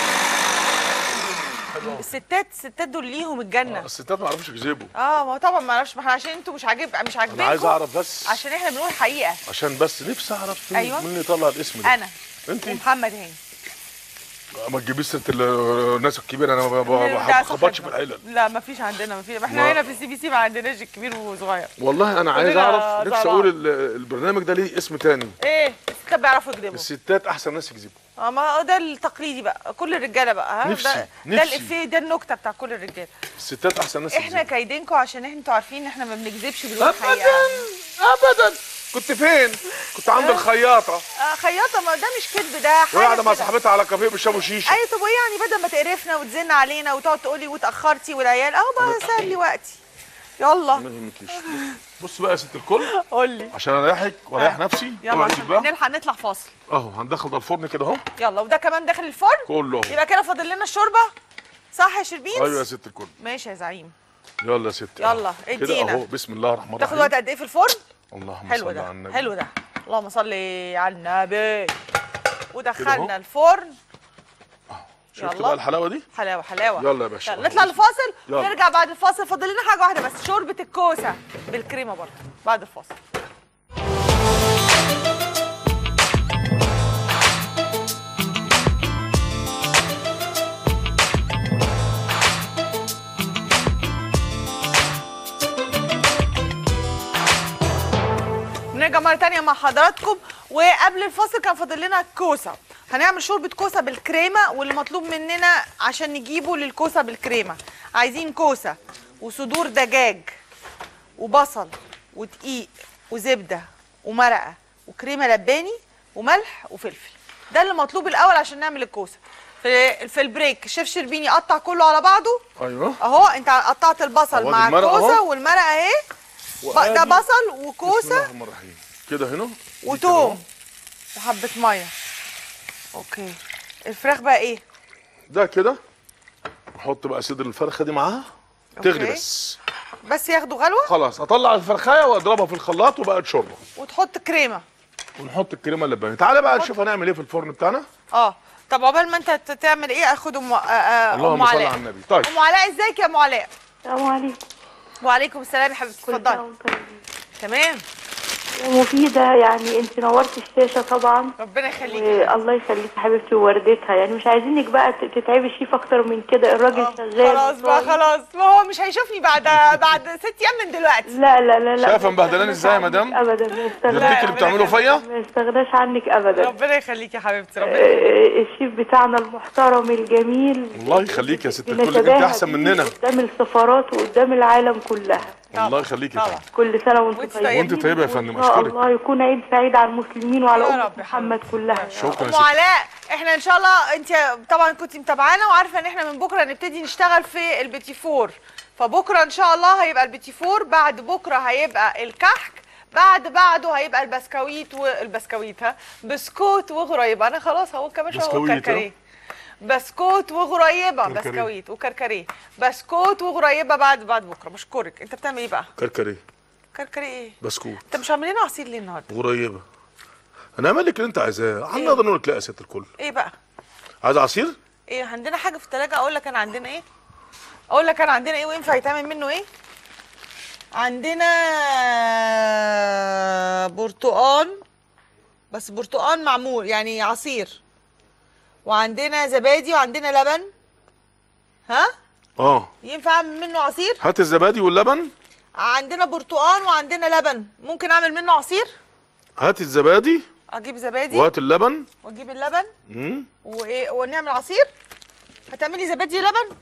الستات الستات دول ليهم الجنه الستات ما يعرفوش يكذبوا اه ما هو طبعا ما اعرفش ما احنا عشان انتوا مش عاجب مش عاجبينكم انا عايز اعرف بس عشان احنا بنقول الحقيقه عشان بس نفسي اعرف مين أيوة. مين اللي طلع الاسم ده انا انت ومحمد هاني ما تجيبيش سيره ال- الناس الكبيره انا ما ب- ب- ده ما بخبطش في صاحبنا. الحلل لا ما فيش عندنا ما في احنا ما- هنا في السي بي سي ما عندناش الكبير وصغير والله انا عايز كلنا اعرف زي نفسي بعض. اقول ال- البرنامج ده ليه اسم تاني ايه الستات بيعرفوا يكذبوا الستات احسن ناس يكذبوا اه ما هو ده التقليدي بقى كل الرجاله بقى ها نفسي، ده, ده نفسي. الافيه ده النكته بتاع كل الرجاله الستات احسن ناس احنا يكذبوا كايدينكم عشان انتوا عارفين ان احنا ما بنكذبش بنقول ابدا الحقيقه ابدا كنت فين كنت عند الخياطه آه خياطه ما ده مش كذب ده حاجه وقاعده مع كده. صاحبتها على كافيه بيشربوا شيشه ايوه طب وايه يعني بدل ما تقرفنا وتزن علينا وتقعد تقولي وتاخرتي والعيال اهو بقى سلي وقتي يلا ما يهمكيش بص بقى يا ست الكل قول لي عشان اريحك واريح آه. نفسي يلا اوعى عشان ايدك بقى نلحق نطلع فاصل اهو هندخل ده الفرن كده اهو يلا وده كمان داخل الفرن كله اهو يبقى كده فاضل لنا الشوربه صح يا شربين ايوه يا ست الكل ماشي يا زعيم يلا يا ست يلا، كده ادينا. اهو بسم الله الرحمن تاخد الرحيم وقت قد ايه في الفرن اللهم حلو صل ده على النبي حلو ده اللهم صل على النبي كده ودخلنا أهو. الفرن شفت يلا. بقى الحلاوه دي حلاوه حلاوه يلا يا باشا. نطلع لفاصل يلا. ونرجع بعد الفاصل فاضل لنا حاجه واحده بس شوربه الكوسه بالكريمه برضه بعد الفاصل نرجع مرة تانية مع حضراتكم وقبل الفاصل كان فاضل لنا كوسة هنعمل شوربة كوسة بالكريمة واللي مطلوب مننا عشان نجيبه للكوسة بالكريمة عايزين كوسة وصدور دجاج وبصل ودقيق وزبدة ومرقة وكريمة لباني وملح وفلفل ده اللي مطلوب الأول عشان نعمل الكوسة في في البريك الشيف شربيني قطع كله على بعضه ايوه اهو انت قطعت البصل أهو مع المرقة الكوسة أهو. والمرقة اهي ب- ده وآدي- بصل بسم الله وكوسة الرحمن الرحيم كده هنا دي وتوم وحبة مية اوكي الفراخ بقى ايه؟ كده أهو. ده كده احط بقى صدر الفرخه دي معاها تغلي أوكي. بس بس ياخدوا غلوة خلاص اطلع الفرخايه واضربها في الخلاط وبقت شوربه وتحط كريمة ونحط الكريمه اللبانيه تعالى بقى نشوف هنعمل ايه في الفرن بتاعنا اه طب عقبال ما انت ت- تعمل ايه اخد ام آه، آه، ام اللهم صل علاء على النبي طيب ام علاء ازيك يا ام علاء؟ السلام عليكم وعليكم السلام يا حبيبتي كل سنة اتفضلي وانتم طيبين. تمام يا مفيدة يعني انت نورت الشاشة طبعا ربنا يخليك والله يخليك حبيبتي ووردتها يعني مش عايزينك بقى ت- تتعبي شيف اكتر من كده الراجل آه، شغال خلاص بقى وصايم. خلاص ما هو مش هيشوفني بعد بعد ست ايام من دلوقتي لا لا لا لا شايفة ما مبهدلاني يستغناش ازاي يا عنك مدام؟ ابدا ما ده يستغناش الديك اللي بتعمله فيا ما يستغناش عنك ابدا ربنا يخليك يا حبيبتي ربنا آه، الشيف بتاعنا المحترم الجميل الله يخليك يا ست الكل انت بنتباهى احسن بيه مننا قدام السفارات وقدام العالم كلها الله يخليك يا طبعا. فندم كل سنة وانتم وانت طيبين طيب. وانت طيبة يا فندم، وإن شاء أشكرك. الله يكون عيد سعيد على المسلمين وعلى يا أمة رب يا محمد حبيبي. كلها شكرا يا ام ست علاء احنا ان شاء الله انت طبعا كنت متابعانا وعارفه ان احنا من بكره نبتدي نشتغل في البيتي فور فبكره ان شاء الله هيبقى البيتي فور بعد بكره هيبقى الكحك بعد بعده هيبقى البسكويت والبسكويت ها بسكوت وغريبه انا خلاص هو كمان شويه هو بسكويت، ها؟ كركريه بسكوت وغريبه كركريه. بسكويت وكركريه بسكوت وغريبه بعد بعد بكره بشكرك انت بتعمل ايه بقى كركري كركريه ايه بسكوت انت مش عاملين عصير ليه النهارده غريبه هنعمل لك اللي انت عايزاه عم إيه؟ نقدر نقول لك لا يا ست الكل ايه بقى عايز عصير ايه عندنا حاجه في التلاجة اقول لك انا عندنا ايه اقول لك انا عندنا ايه وينفع يتعمل منه ايه عندنا برتقان بس برتقان معمول يعني عصير وعندنا زبادي وعندنا لبن ها اه ينفع اعمل منه عصير هات الزبادي واللبن عندنا برتقان وعندنا لبن ممكن اعمل منه عصير هات الزبادي اجيب زبادي وهات اللبن واجيب اللبن مم. وايه ونعمل عصير هتعملي زبادي لبن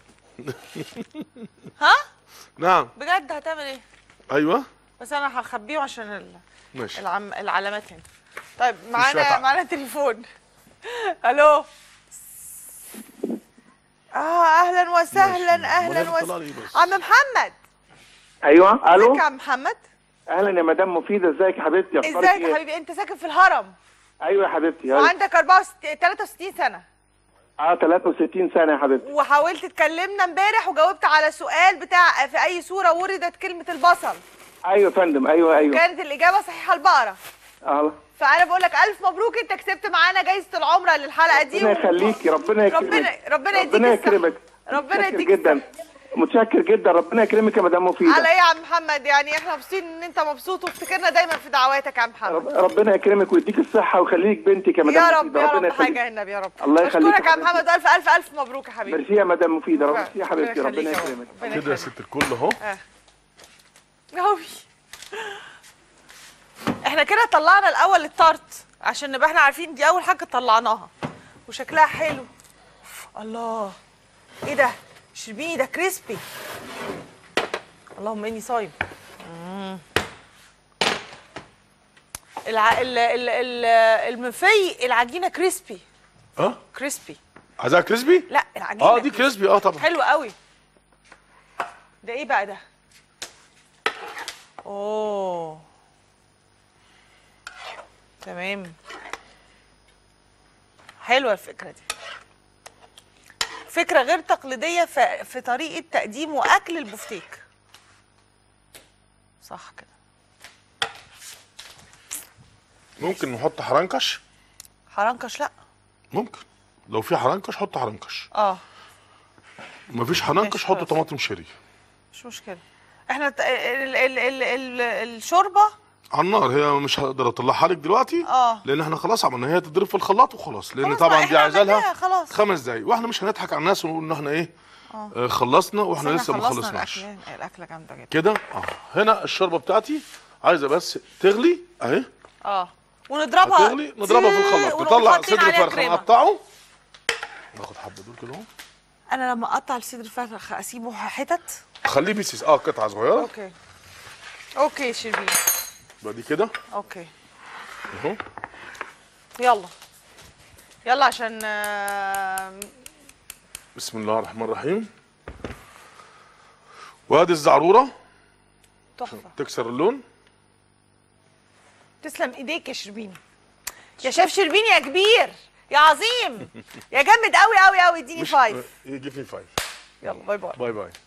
ها نعم بجد هتعمل ايه ايوه بس انا هخبيه عشان ال... ماشي العم... العلامات هنا طيب معانا شوية معانا تليفون الو اه اهلا وسهلا ماشي. اهلا أمال هي بتطلع لي وسهلا إيه بس؟ عم محمد ايوه الو ازيك يا عم محمد اهلا يا مدام مفيده ازيك يا حبيبتي اخبارك ازيك يا ايه حبيبي انت ساكن في الهرم ايوه يا حبيبتي أيوة. وعندك 64 63 سنه اه 63 سنه يا حبيبتي وحاولت تكلمنا امبارح وجاوبت على سؤال بتاع في اي سوره وردت كلمه البصل ايوه يا فندم ايوه ايوه كانت الاجابه صحيحه البقره اه فانا بقول لك الف مبروك انت كسبت معانا جايزه العمره للحلقه دي ربنا يخليكي ربنا يكرمك ربنا ربنا يديك ربنا الصحة. يكرمك ربنا متشكر يديك جدا الصحة. متشكر جدا ربنا يكرمك يا مدام على مفيده ايه يا عم محمد يعني احنا مبسوطين ان انت مبسوط وافتكرنا دايما في دعواتك يا عم محمد رب- ربنا يكرمك ويديك الصحه ويخليك بنتك يا مدام يا رب مفيدة. يا ربنا رب يخليك حاجه النبي يا رب الله يخليك بشكرك يا عم حبيبتي. محمد الف الف الف مبروك يا حبيبي ميرسي يا مدام مفيده ربنا يا حبيبتي ربنا يخليك يا رب. يكرمك ربنا كده يا يخليك. ست الكل اهو أوي. احنا كده طلعنا الاول التارت عشان نبقى احنا عارفين دي اول حاجه طلعناها وشكلها حلو الله ايه ده شربيني ده كريسبي اللهم اني صايم مم. الع... ال... ال... ال... المفي العجينه كريسبي اه كريسبي عايزاها كريسبي لا العجينه اه دي كريسبي اه طبعا حلو قوي ده ايه بقى ده اوه تمام حلوه الفكره دي فكره غير تقليديه في, في طريقه تقديم واكل البفتيك صح كده ممكن نحط حرنكش حرنكش لا ممكن لو في حرنكش حط حرنكش اه مفيش حرنكش ماشي، حط خلاص. طماطم شيري مش مشكله احنا ت- ال ال ال ال الشوربه على النار هي مش هقدر اطلعها لك دلوقتي اه. لان احنا خلاص عملنا هي تضرب في الخلاط وخلاص لان خلاص طبعا بقى، دي احنا عايزه لها عملناها خلاص. خمس دقايق واحنا مش هنضحك على الناس ونقول ان احنا ايه آه خلصنا واحنا بس لسه ما خلصنا خلصناش الاكل الاكله جامده جدا كده اه هنا الشوربه بتاعتي عايزه بس تغلي اهي اه ونضربها هتغلي نضربها في الخلاط ونقوم نطلع حاطين صدر عليها فرخه كريمة. نقطعه ناخد حبه دول كده اهو انا لما اقطع الصدر الفرخ اسيبه حتت خليه بيسيس اه قطعه صغيره اوكي اوكي شربين يبقى دي كده اوكي اهو يلا يلا عشان آه، بسم الله الرحمن الرحيم وادي الزعروره تحفه تكسر اللون تسلم ايديك يا شربيني يا شيف شربيني يا كبير يا عظيم يا جامد قوي قوي قوي اديني فايف يجي في فايف يلا باي باي باي باي